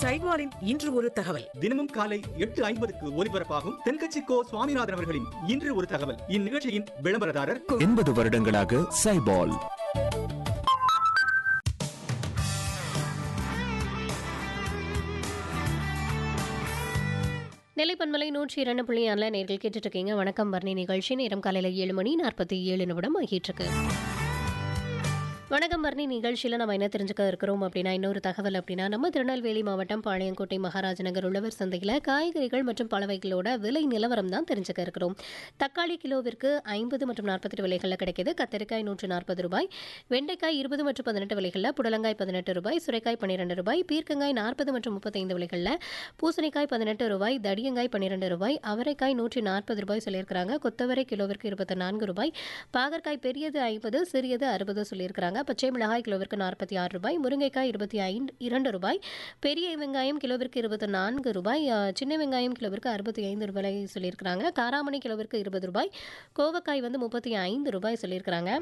சைட்வாரின் இன்று ஒரு தகவல் தினமும் காலை எட்டு ஐம்பதுக்கு ஒலிபரப்பாகும் தென்கட்சி கோ சுவாமிநாதன் அவர்களின் இன்று ஒரு தகவல் இந்நிகழ்ச்சியின் விளம்பரதாரர் எண்பது வருடங்களாக சைபால் நிலைப்பன்மலை நூற்றி இரண்டு புள்ளி ஆறில் நேர்கள் கேட்டுட்டு இருக்கீங்க வணக்கம் வர்ணி நிகழ்ச்சி நேரம் காலையில் ஏழு மணி நாற்பத்தி ஏழு நிமிடம் ஆகிட்டு இருக்கு வணக்கம் வர்ணி நிகழ்ச்சியில் நம்ம என்ன தெரிஞ்சுக்க இருக்கிறோம் அப்படின்னா இன்னொரு தகவல் அப்படின்னா நம்ம திருநெல்வேலி மாவட்டம் பாளையங்கோட்டை மகாராஜ நகர் உழவர் சந்தையில் காய்கறிகள் மற்றும் பழவைகளோட விலை நிலவரம் தான் தெரிஞ்சுக்க இருக்கிறோம் தக்காளி கிலோவிற்கு ஐம்பது மற்றும் நாற்பத்தெட்டு விலைகளில் கிடைக்கிது கத்தரிக்காய் நூற்று நாற்பது ரூபாய் வெண்டைக்காய் இருபது மற்றும் பதினெட்டு விலைகளில் புடலங்காய் பதினெட்டு ரூபாய் சுரைக்காய் பன்னிரெண்டு ரூபாய் பீர்க்கங்காய் நாற்பது மற்றும் முப்பத்தைந்து விலைகளில் பூசணிக்காய் பதினெட்டு ரூபாய் தடியங்காய் பன்னிரெண்டு ரூபாய் அவரைக்காய் நூற்றி நாற்பது ரூபாய் சொல்லியிருக்கிறாங்க கொத்தவரை கிலோவிற்கு இருபத்தி நான்கு ரூபாய் பாகற்காய் பெரியது ஐம்பது சிறியது அறுபது சொல்லியிருக்கிறாங்க பச்சை மிளகாய் கிலோவிற்கு நாற்பத்தி ஆறு ரூபாய் முருங்கைக்காய் இருபத்தி ஐந்து இரண்டு ரூபாய் பெரிய வெங்காயம் கிலோவிற்கு இருபத்தி நான்கு ரூபாய் அஹ், சின்ன வெங்காயம் கிலோவிற்கு அறுபத்தி ஐந்து ரூபாய் சொல்லியிருக்கிறாங்க காராமணி கிலோவிற்கு இருபது ரூபாய் கோவக்காய் வந்து முப்பத்தி ஐந்து ரூபாய் சொல்லியிருக்கிறாங்க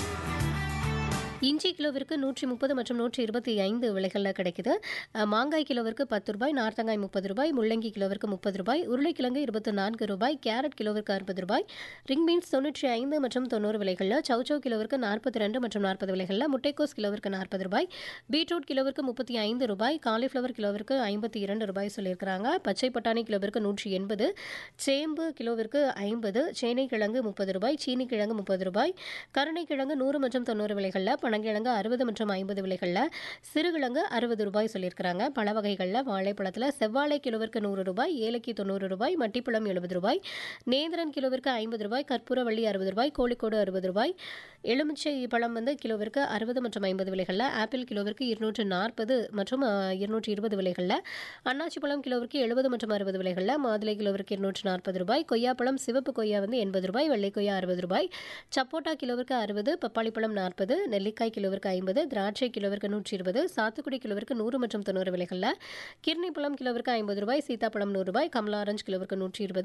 இஞ்சி கிலோவிற்கு நூற்றி முப்பது மற்றும் நூற்றி இருபத்தி ஐந்து விலைகளில் கிடைக்குது அஹ், மாங்காய் கிலோவிற்கு பத்து ரூபாய் நார்த்தங்காய் முப்பது ரூபாய் முள்ளங்கி கிலோவிற்கு முப்பது ரூபாய் உருளைக்கிழங்கு இருபத்தி நான்கு ரூபாய் கேரட் கிலோவிற்கு அறுபது ரூபாய் ரிங் பீன்ஸ் தொண்ணூற்றி ஐந்து மற்றும் தொண்ணூறு விலைகளில் சௌச்சௌ கிலோவிற்கு நாற்பத்தி ரெண்டு மற்றும் நாற்பது விலைகளில் முட்டைக்கோஸ் கிலோவிற்கு நாற்பது ரூபாய் பீட்ரூட் கிலோவிற்கு முப்பத்தி ஐந்து ரூபாய் காலிஃப்ளவர் கிலோவிற்கு ஐம்பத்தி இரண்டு ரூபாய் சொல்லியிருக்கிறாங்க பச்சை பட்டாணி கிலோவிற்கு நூற்றி எண்பது சேம்பு கிலோவிற்கு ஐம்பது சேனை கிழங்கு முப்பது ரூபாய் சீனி கிழங்கு முப்பது ரூபாய் கருணைக்கிழங்கு நூறு மற்றும் தொண்ணூறு விலைகளில் பனங்கிழங்கு அறுபது மற்றும் ஐம்பது விலைகளில் சிறுகிழங்கு அறுபது ரூபாய் சொல்லியிருக்கிறாங்க பல வகைகளில் வாழைப்பழத்தில் செவ்வாழை கிலோவிற்கு நூறு ரூபாய் ஏலக்கி தொண்ணூறு ரூபாய் மட்டிப்பழம் எழுபது ரூபாய் நேந்திரன் கிலோவிற்கு ஐம்பது ரூபாய் கற்பூரவள்ளி அறுபது ரூபாய் கோழிக்கோடு அறுபது ரூபாய் எலுமிச்சை பழம் வந்து கிலோவிற்கு அறுபது மற்றும் ஐம்பது விலைகளில் ஆப்பிள் கிலோவிற்கு இருநூற்று நாற்பது மற்றும் இருநூற்றி இருபது விலைகளில் அன்னாச்சி பழம் கிலோவிற்கு எழுபது மற்றும் அறுபது விலைகளில் மாதுளை கிலோவிற்கு இருநூற்று நாற்பது ரூபாய் கொய்யாப்பழம் சிவப்பு கொய்யா வந்து எண்பது ரூபாய் வெள்ளை கொய்யா அறுபது ரூபாய் சப்போட்டா கிலோவிற்கு அறுபது பப்பாளி பழம் நாற்பது நெல்லிக்காய் கிலோவிற்கு ஐம்பது திராட்சை கிலோவிற்கு நூற்றி இருபது சாத்துக்குடி கிலோவிற்கு நூறு மற்றும் தொண்ணூறு விலைகளில் கிர்னி பழம் கிலோவிற்கு ஐம்பது ரூபாய் சீத்தாப்பழம் நூறு ரூபாய் கமலா ஆரஞ்சு கிலோவிற்கு நூற்றி இருபது